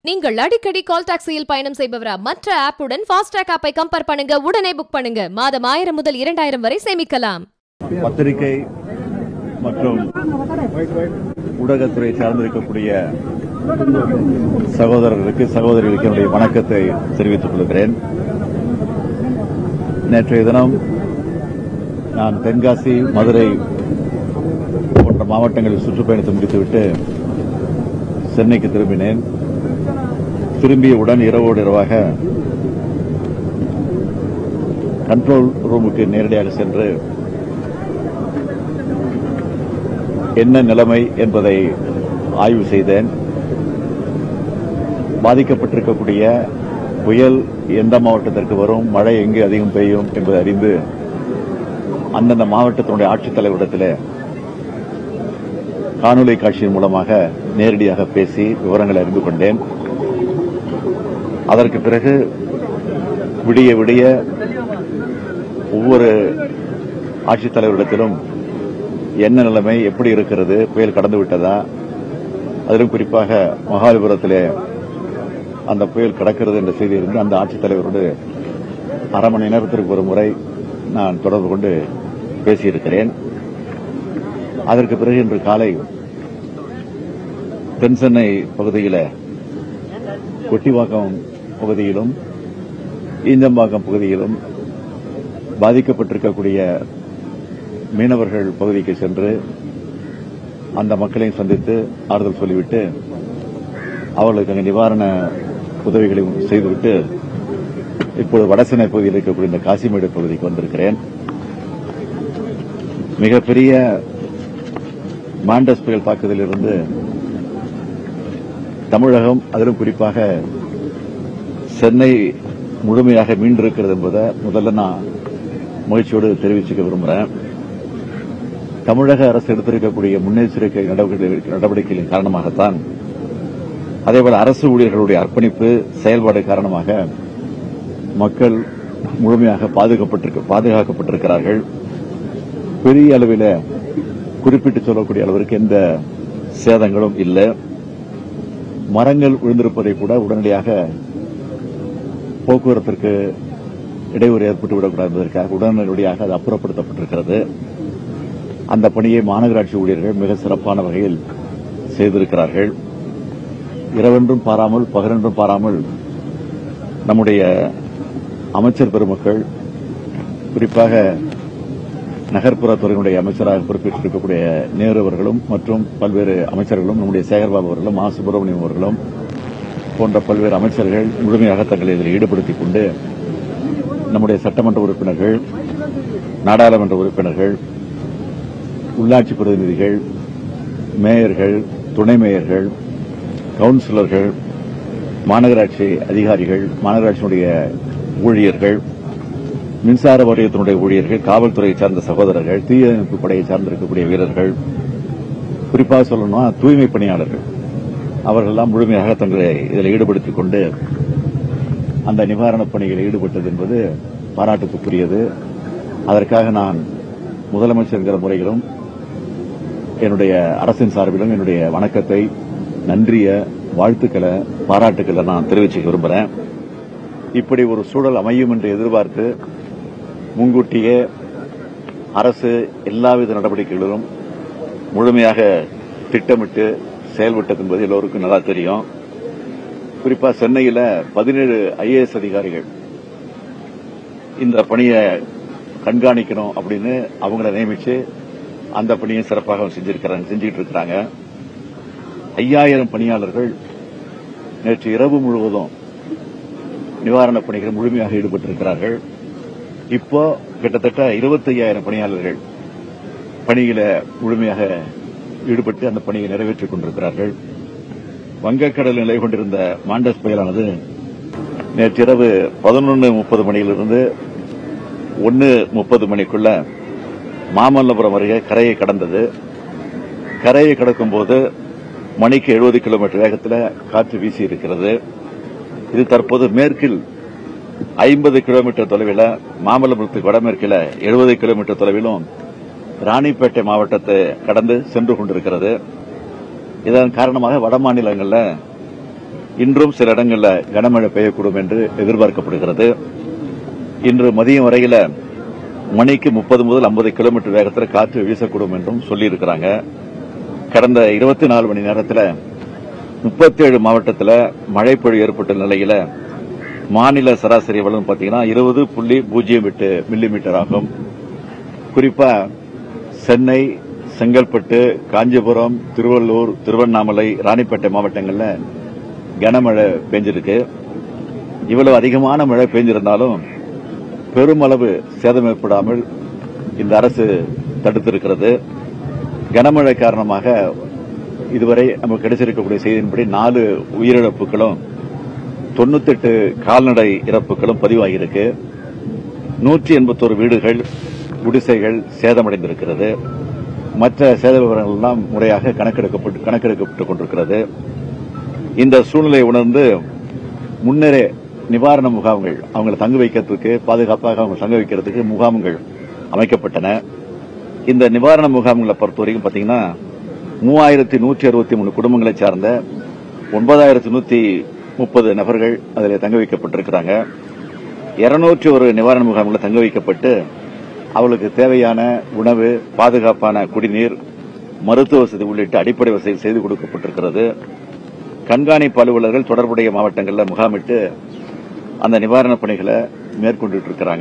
நீங்கள் அடிக்கடி கால் டாக்ஸியில் பயணம் செய்பவரா மற்ற ஆப்புடன் ஃபாஸ்டாக் ஆப்பை கம்பேர் பண்ணுங்க உடனே புக் பண்ணுங்க மாதம் ஆயிரம் முதல் இரண்டாயிரம் வரை சேமிக்கலாம் பத்திரிகை மற்றும் ஊடகத்துறை சார்ந்திருக்கக்கூடிய சகோதரர்களுக்கு சகோதரிகளுக்கு என்னுடைய வணக்கத்தை தெரிவித்துக் கொள்கிறேன் நேற்றைய தினம் நான் தென்காசி மதுரை போன்ற மாவட்டங்களில் சுற்றுப்பயணத்தை முடித்துவிட்டு சென்னைக்கு திரும்பினேன் திரும்பியவுடன் இரவோடு இரவாக கண்ட்ரோல் ரூமுக்கு நேரடியாக சென்று என்ன நிலைமை என்பதை ஆய்வு செய்தேன் பாதிக்கப்பட்டிருக்கக்கூடிய புயல் எந்த மாவட்டத்திற்கு வரும் மழை எங்கு அதிகம் பெய்யும் என்பதை அறிந்து அந்தந்த மாவட்டத்தினுடைய ஆட்சித்தலைவரிடத்தில் காணொலி காட்சியின் மூலமாக நேரடியாக பேசி விவரங்களை அறிந்து கொண்டேன் அதற்கு பிறகு விடிய விடிய ஒவ்வொரு ஆட்சித்தலைவரிடத்திலும் என்ன நிலைமை எப்படி இருக்கிறது புயல் கடந்து விட்டதா அதிலும் குறிப்பாக மகாபலிபுரத்திலே அந்த புயல் கடக்கிறது என்ற செய்தி இருந்து அந்த ஆட்சித்தலைவரோடு அரை மணி நேரத்திற்கு ஒரு முறை நான் தொடர்பு கொண்டு பேசியிருக்கிறேன் அதற்கு பிறகு இன்று காலை தென்சென்னை பகுதியில் கொட்டிவாக்கம் பகுதியிலும் ஈஞ்சம்பாக்கம் பகுதியிலும் பாதிக்கப்பட்டிருக்கக்கூடிய மீனவர்கள் பகுதிக்கு சென்று அந்த மக்களையும் சந்தித்து ஆறுதல் சொல்லிவிட்டு அவர்களுக்கு அங்கே நிவாரண உதவிகளையும் செய்துவிட்டு இப்போது வடசென்னை பகுதியில் இருக்கக்கூடிய இந்த காசிமேடு பகுதிக்கு வந்திருக்கிறேன் மிகப்பெரிய மாண்டஸ் புயல் தாக்குதலிலிருந்து தமிழகம் அதிலும் குறிப்பாக சென்னை முழுமையாக மீண்டிருக்கிறது என்பதை முதல்ல நான் மகிழ்ச்சியோடு தெரிவிச்சுக்க விரும்புகிறேன் தமிழக அரசு எடுத்திருக்கக்கூடிய முன்னெச்சரிக்கை நடவடிக்கை- நடவடிக்கைகளின் காரணமாகத்தான் அதேபோல அரசு ஊழியர்களுடைய அர்ப்பணிப்பு செயல்பாடு காரணமாக மக்கள் முழுமையாக பாதுகாக்கப்பட்டிருக்க- பாதுகாக்கப்பட்டிருக்கிறார்கள் பெரிய அளவில் குறிப்பிட்டு சொல்லக்கூடிய அளவிற்கு எந்த சேதங்களும் இல்லை மரங்கள் விழுந்திருப்பதை கூட உடனடியாக போக்குவரத்திற்கு இடையூறு ஏற்பட்டு விடக்கூடாது என்பதற்காக உடனடியாக அது அப்புறப்படுத்தப்பட்டிருக்கிறது அந்த பணியை மாநகராட்சி ஊழியர்கள் மிக சிறப்பான வகையில் செய்திருக்கிறார்கள் இரவென்றும் பாராமல் பகலென்றும் பாராமல் நம்முடைய அமைச்சர் பெருமக்கள் குறிப்பாக நகர்ப்புறத்துறையினுடைய அமைச்சராக பொறுப்பேற்றிருக்கக்கூடிய நேரு அவர்களும் மற்றும் பல்வேறு அமைச்சர்களும் நம்முடைய சேகர்பாபு அவர்களும் மா சுப்பிரமணியம் அவர்களும் போன்ற பல்வேறு அமைச்சர்கள் முழுமையாக தங்களை இதில் ஈடுபடுத்திக் கொண்டு நம்முடைய சட்டமன்ற உறுப்பினர்கள் நாடாளுமன்ற உறுப்பினர்கள் உள்ளாட்சி பிரதிநிதிகள் மேயர்கள் துணை மேயர்கள் கவுன்சிலர்கள் மாநகராட்சி அதிகாரிகள் மாநகராட்சியினுடைய ஊழியர்கள் மின்சார வாரியத்தினுடைய ஊழியர்கள் காவல்துறையை சார்ந்த சகோதரர்கள் தீயணைப்பு படையை சார்ந்திருக்கக்கூடிய வீரர்கள் குறிப்பாக சொல்லணும்னா தூய்மை பணியாளர்கள் அவர்களெல்லாம் முழுமையாக தங்களை இதில் ஈடுபடுத்திக் கொண்டு அந்த நிவாரணப் பணிகளில் ஈடுபட்டது என்பது பாராட்டுக்குரியது அதற்காக நான் முதலமைச்சர் என்கிற முறையிலும் என்னுடைய அரசின் சார்பிலும் என்னுடைய வணக்கத்தை நன்றிய வாழ்த்துக்களை பாராட்டுக்களை நான் தெரிவிச்சுக்க விரும்புகிறேன் இப்படி ஒரு சூழல் அமையும் என்று எதிர்பார்த்து முன்கூட்டியே அரசு எல்லாவித நடவடிக்கைகளிலும் முழுமையாக திட்டமிட்டு செயல்பட்டது என்பது எல்லோருக்கும் நல்லா தெரியும் குறிப்பா சென்னையில் பதினேழு ஐஏஎஸ் அதிகாரிகள் இந்த பணியை கண்காணிக்கணும் அப்படின்னு அவங்கள நியமிச்சு அந்த பணியை சிறப்பாக அவங்க செஞ்சிருக்கிறாங்க செஞ்சுட்டு இருக்கிறாங்க ஐயாயிரம் பணியாளர்கள் நேற்று இரவு முழுவதும் நிவாரணப் பணிகள் முழுமையாக ஈடுபட்டிருக்கிறார்கள் இப்போ கிட்டத்தட்ட 25000 பணியாளர்கள் பணியில முழுமையாக ஈடுபட்டு அந்த பணியை நிறைவேற்றிக் கொண்டிருக்கிறார்கள் வங்கக்கடலில் நிலை கொண்டிருந்த மாண்டஸ் புயலானது நேற்றிரவு பதினொன்று முப்பது மணியிலிருந்து ஒன்று முப்பது மணிக்குள்ள மாமல்லபுரம் அருகே கரையை கடந்தது கரையை கடக்கும்போது மணிக்கு 70 கிலோமீட்டர் வேகத்தில் காற்று வீசி இருக்கிறது இது தற்போது மேற்கில் ஐம்பது கிலோமீட்டர் தொலைவில் மாமல்லபுரத்துக்கு வடமேற்கில் 70 கிலோமீட்டர் தொலைவிலும் ராணிப்பேட்டை மாவட்டத்தை கடந்து சென்று கொண்டிருக்கிறது இதன் காரணமாக வட மாநிலங்களில் இன்றும் சில இடங்களில் கனமழை பெய்யக்கூடும் என்று எதிர்பார்க்கப்படுகிறது இன்று மதியம் வரையில மணிக்கு முப்பது முதல் ஐம்பது கிலோமீட்டர் வேகத்தில் காற்று வீசக்கூடும் என்றும் சொல்லியிருக்கிறாங்க கடந்த இருபத்தி நாலு மணி நேரத்தில் முப்பத்தேழு மாவட்டத்தில் மழைப்பொழிவு ஏற்பட்ட நிலையில மாநில சராசரி வளம் பார்த்தீங்கன்னா இருபது புள்ளி பூஜ்ஜியம் எட்டு மில்லி மீட்டர் ஆகும் குறிப்பா சென்னை செங்கல்பட்டு காஞ்சிபுரம் திருவள்ளூர் திருவண்ணாமலை ராணிப்பேட்டை மாவட்டங்கள்ல கனமழை பெஞ்சிருக்கு இவ்வளவு அதிகமான மழை பெஞ்சிருந்தாலும் பெருமளவு சேதம் ஏற்படாமல் இந்த அரசு தடுத்திருக்கிறது கனமழை காரணமாக இதுவரை நமக்கு கிடைச்சிருக்கக்கூடிய செய்தியின்படி நாலு உயிரிழப்புகளும் தொண்ணூத்தெட்டு கால்நடை இறப்புகளும் பதிவாகியிருக்கு நூற்றி எண்பத்தோரு வீடுகள் குடிசைகள் சேதமடைந்திருக்கிறது மற்ற சேத விவரங்கள் எல்லாம் முறையாக கணக்கெடுக்கப்பட்டு கணக்கெடுக்கப்பட்டுக் கொண்டிருக்கிறது இந்த சூழ்நிலையை உணர்ந்து முன்னரே நிவாரண முகாம்கள் அவங்களை தங்க வைக்கிறதுக்கு பாதுகாப்பாக அவங்க தங்க வைக்கிறதுக்கு முகாம்கள் அமைக்கப்பட்டன இந்த நிவாரண முகாம்களை பொறுத்த வரைக்கும் பாத்தீங்கன்னா மூவாயிரத்தி நூற்றி அறுபத்தி மூணு குடும்பங்களை சார்ந்த ஒன்பதாயிரத்தி நூத்தி முப்பது நபர்கள் அதில் தங்க வைக்கப்பட்டிருக்கிறாங்க இருநூற்றி ஒரு நிவாரண முகாம்களில் தங்க வைக்கப்பட்டு அவர்களுக்கு தேவையான உணவு பாதுகாப்பான குடிநீர் மருத்துவ வசதி உள்ளிட்ட அடிப்படை வசதி செய்து கொடுக்கப்பட்டிருக்கிறது கண்காணிப்பு அலுவலர்கள் தொடர்புடைய மாவட்டங்களில் முகாமிட்டு அந்த நிவாரணப் பணிகளை மேற்கொண்டுட்டு இருக்கிறாங்க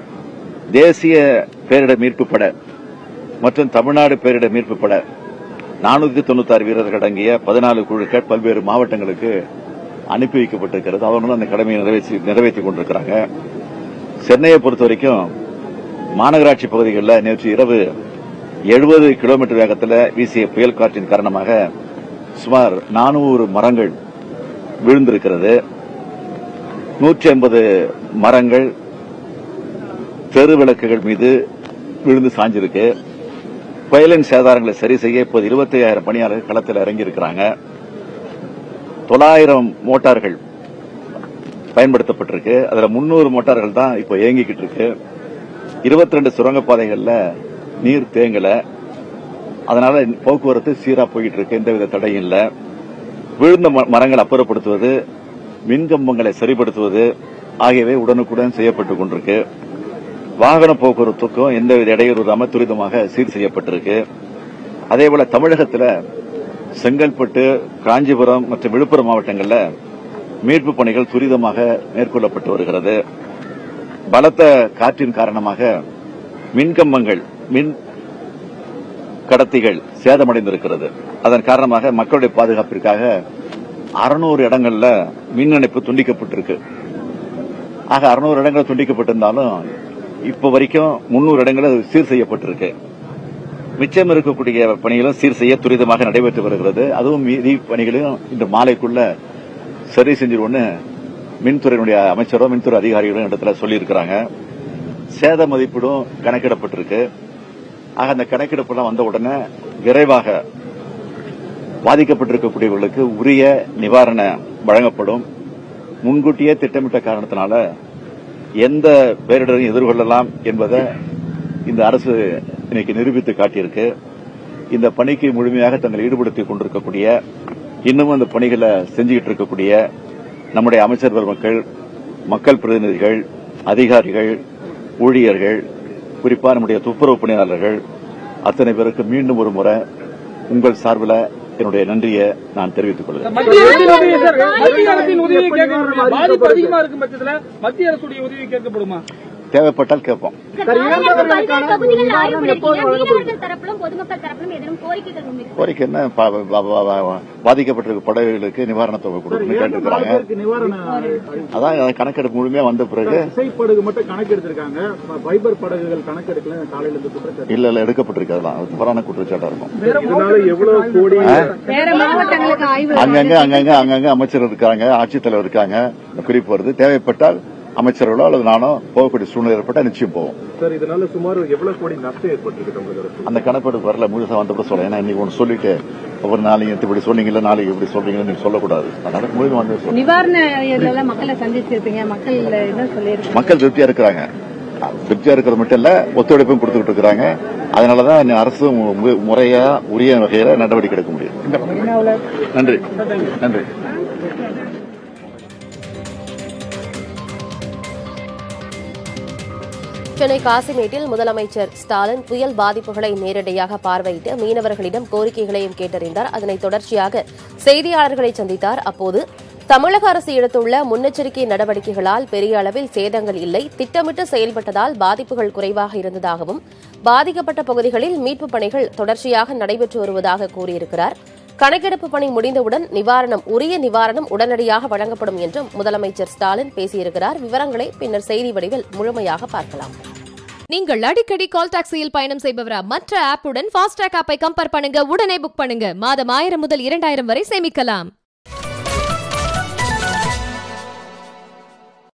தேசிய பேரிடர் மீட்பு பட மற்றும் தமிழ்நாடு பேரிடர் மீட்பு பட நானூத்தி தொண்ணூத்தாறு வீரர்கள் அடங்கிய பதினாலு குழுக்கள் பல்வேறு மாவட்டங்களுக்கு அனுப்பி வைக்கப்பட்டிருக்கிறது அவர்களும் அந்த கடமையை நிறைவேற்றி நிறைவேற்றிக் கொண்டிருக்கிறாங்க சென்னையை பொறுத்த வரைக்கும் மாநகராட்சி பகுதிகளில் நேற்று இரவு எழுபது கிலோமீட்டர் வேகத்தில் வீசிய புயல் காற்றின் காரணமாக சுமார் நானூறு மரங்கள் விழுந்திருக்கிறது நூற்றி ஐம்பது மரங்கள் தெரு விளக்குகள் மீது விழுந்து சாஞ்சிருக்கு புயலின் சேதாரங்களை சரி செய்ய இப்போது இருபத்தி ஐயாயிரம் பணியாளர்கள் களத்தில் இறங்கி இருக்கிறாங்க தொள்ளாயிரம் மோட்டார்கள் பயன்படுத்தப்பட்டிருக்கு அதுல முன்னூறு மோட்டார்கள் தான் இப்போ இயங்கிக்கிட்டு இருக்கு இருபத்தி ரெண்டு சுரங்கப்பாதைகள்ல நீர் தேங்கல அதனால போக்குவரத்து சீரா போயிட்டு இருக்கு எந்தவித தடையும் இல்ல விழுந்த ம- மரங்களை அப்புறப்படுத்துவது மின்கம்பங்களை சரிப்படுத்துவது ஆகியவை உடனுக்குடன் செய்யப்பட்டுக் கொண்டிருக்கு வாகன போக்குவரத்துக்கும் எந்தவித இடையூறு இல்லாமல் துரிதமாக சீர் செய்யப்பட்டிருக்கு அதேபோல தமிழகத்தில் செங்கல்பட்டு காஞ்சிபுரம் மற்றும் விழுப்புரம் மாவட்டங்களில் மீட்பு பணிகள் துரிதமாக மேற்கொள்ளப்பட்டு வருகிறது பலத்த காற்றின் காரணமாக மின்கம்பங்கள் மின் கடத்திகள் சேதமடைந்திருக்கிறது அதன் காரணமாக மக்களுடைய பாதுகாப்பிற்காக அறுநூறு இடங்கள்ல மின் இணைப்பு துண்டிக்கப்பட்டிருக்கு ஆக அறுநூறு இடங்கள் துண்டிக்கப்பட்டிருந்தாலும் இப்ப வரைக்கும் முன்னூறு இடங்கள் அது சீர் செய்யப்பட்டிருக்கு மிச்சம் இருக்கக்கூடிய பணிகளும் சீர் செய்ய துரிதமாக நடைபெற்று வருகிறது அதுவும் மீதி பணிகளையும் இந்த மாலைக்குள்ள சரி செஞ்சிருவோம்னு மின்துறையினுடைய அமைச்சரோ மின்துறை அதிகாரிகளும் இடத்துல சொல்லியிருக்கிறாங்க சேத மதிப்பீடும் கணக்கிடப்பட்டிருக்கு ஆக அந்த கணக்கெடுப்பெல்லாம் வந்த உடனே விரைவாக பாதிக்கப்பட்டிருக்கக்கூடியவர்களுக்கு உரிய நிவாரணம் வழங்கப்படும் முன்கூட்டியே திட்டமிட்ட காரணத்தினால எந்த பேரிடரையும் எதிர்கொள்ளலாம் என்பதை இந்த அரசு இன்னைக்கு நிரூபித்து காட்டியிருக்கு இந்த பணிக்கு முழுமையாக தங்களை ஈடுபடுத்திக் கொண்டிருக்கக்கூடிய இன்னமும் அந்த பணிகளை செஞ்சுக்கிட்டு இருக்கக்கூடிய நம்முடைய அமைச்சர் பெருமக்கள் மக்கள் பிரதிநிதிகள் அதிகாரிகள் ஊழியர்கள் குறிப்பா நம்முடைய துப்புரவு பணியாளர்கள் அத்தனை பேருக்கு மீண்டும் ஒரு முறை உங்கள் சார்பில் என்னுடைய நன்றியை நான் தெரிவித்துக் கொள்கிறேன் மத்திய அரசின் உதவி சார் மத்திய அரசின் உதவி கேட்கப்படுமா பாதிப்பு அதிகமா இருக்கும் பட்சத்துல மத்திய அரசுடைய உதவி கேட்கப்படுமா தேவைப்பட்டால் கேட்போம் பல்வேறு பகுதிகளில் ஆய்வு பண்ணிருக்கீங்க. மீனவர்கள் தரப்பிலும் பொதுமக்கள் தரப்பிலும் ஏதேனும் கோரிக்கைகள் முன்வைக்க கோரிக்கை என்ன பா- பா- பா- பா- பாதிக்கப்பட்டிருக்க படகுகளுக்கு நிவாரணத் தொகை கொடுக்கணும்னு கேட்டிருக்கிறாங்க நிவாரண அதான் அந்த கணக்கெடுப்பு முழுமையா வந்த பிறகு விசைப்படகு மட்டும் கணக்கு எடுத்திருக்காங்க ஃபைபர் படகுகள் கணக்கெடுக்கல காலையில இருந்து குற்றச்சாட்டு இல்ல இல்ல எடுக்கப்பட்டிருக்கு அதெல்லாம் அது தவறான குற்றச்சாட்டா இருக்கும் இதனால எவ்வளவு கோடி வேற மாவட்டங்களுக்கு ஆய்வு அங்கங்க அங்கங்க அங்கங்க அமைச்சர் இருக்காங்க ஆட்சித்தலைவர் இருக்காங்க இந்த குறிப்பு வருது தேவைப்பட்டால் அமைச்சர்களோ அல்லது நானோ போகக்கூடிய சூழ்நிலை ஏற்பட்டால் நிச்சயம் போவோம் சார் இதனால சுமார் எவ்வளவு கோடி நஷ்டம் ஏற்பட்டிருக்கு தமிழக அந்த கணக்கெடுப்பு வரல முழுசா வந்தப்பட சொல்ல ஏன்னா இன்னைக்கு ஒன்று சொல்லிட்டு ஒவ்வொரு நாளைக்கு இப்படி சொன்னீங்கல்ல நாளைக்கு இப்படி சொல்றீங்கன்னு நீங்க சொல்லக்கூடாது அதனால முழுமை வந்து சொல்லுங்க. நிவாரண இதுல மக்களை சந்திச்சிருப்பீங்க மக்கள் என்ன சொல்லியிருக்கீங்க மக்கள் திருப்தியா இருக்கிறாங்க திருப்தியா இருக்கிறது மட்டும் இல்ல ஒத்துழைப்பும் கொடுத்துக்கிட்டு இருக்கிறாங்க அதனாலதான் அரசு மு- முறையா உரிய வகையில நடவடிக்கை எடுக்க முடியும் நன்றி நன்றி சென்னை காசிமேட்டில் முதலமைச்சர் ஸ்டாலின் புயல் பாதிப்புகளை நேரடியாக பார்வையிட்டு மீனவர்களிடம் கோரிக்கைகளையும் கேட்டறிந்தார் அதனைத் தொடர்ச்சியாக செய்தியாளர்களை சந்தித்தார் அப்போது தமிழக அரசு எடுத்துள்ள முன்னெச்சரிக்கை நடவடிக்கைகளால் பெரிய அளவில் சேதங்கள் இல்லை திட்டமிட்டு செயல்பட்டதால் பாதிப்புகள் குறைவாக இருந்ததாகவும் பாதிக்கப்பட்ட பகுதிகளில் மீட்புப் பணிகள் தொடர்ச்சியாக நடைபெற்று வருவதாக கூறியிருக்கிறார் கணக்கெடுப்பு பணி முடிந்தவுடன் நிவாரணம் உரிய நிவாரணம் உடனடியாக வழங்கப்படும் என்றும் முதலமைச்சர் ஸ்டாலின் பேசியிருக்கிறார் விவரங்களை பின்னர் செய்தி வடிவில் முழுமையாக பார்க்கலாம் நீங்கள் அடிக்கடி கால் டாக்ஸியில் பயணம் செய்பவரா மற்ற ஆப்புடன் ஃபாஸ்டாக் ஆப்பை கம்பேர் பண்ணுங்க உடனே புக் பண்ணுங்க மாதம் ஆயிரம் முதல் இரண்டாயிரம் வரை சேமிக்கலாம்